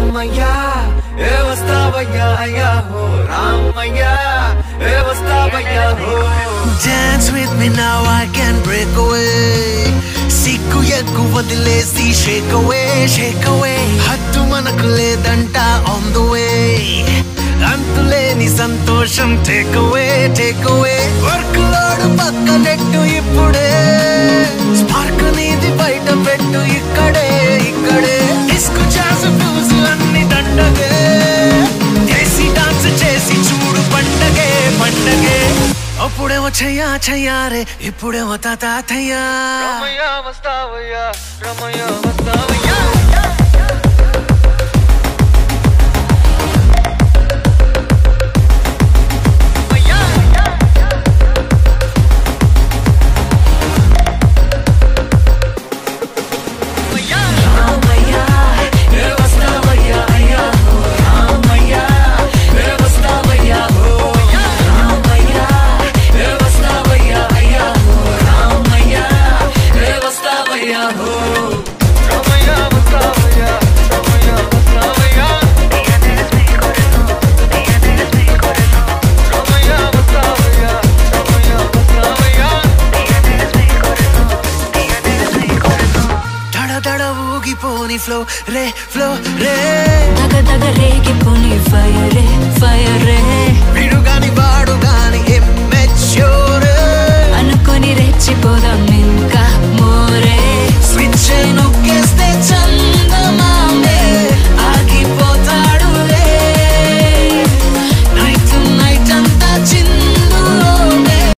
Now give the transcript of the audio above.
రామయ్యా ఏ వస్తావయ్యా అయ్యా హో రామయ్యా ఏ వస్తావయ్యా హో Dance with me now, I can break away. సిగ్గు ఎగ్గు వదిలేసి షేక్ అవే షేక్ అవే హద్దు మనకు లేదంట ఆన్ ద వే అంతులేని సంతోషం take away take away workload పక్కనెట్టు ఇప్పుడే స్పార్క్ నీది బయట పెట్టు ఇక్కడే ఇక్కడే డిస్కు జాస్ ఫ్యూజ్ అన్ని దండగే చేసి డాన్స్ చేసి చూడు పండగే పండగే అప్పుడేమో చెయ్యా చెయ్యారే ఇప్పుడేమో తాతయ్యా రామయ్యా వస్తావయ్యా రామయ్యా వస్తావయ్యా రామయ్యా వస్తావయ్యా రామయ్యా వస్తావయ్యా రామయ్యా వస్తావయ్యా రామయ్యా వస్తావయ్యా దడ దడ ఊగిపోని ఫ్లో రే ఫ్లో రే తగ తగ రేగిపోని ఫైరే ఫైరే వీడు గాని వాడు గాని మెచ్యూర్ అనుకొని రెచ్చిపోదాం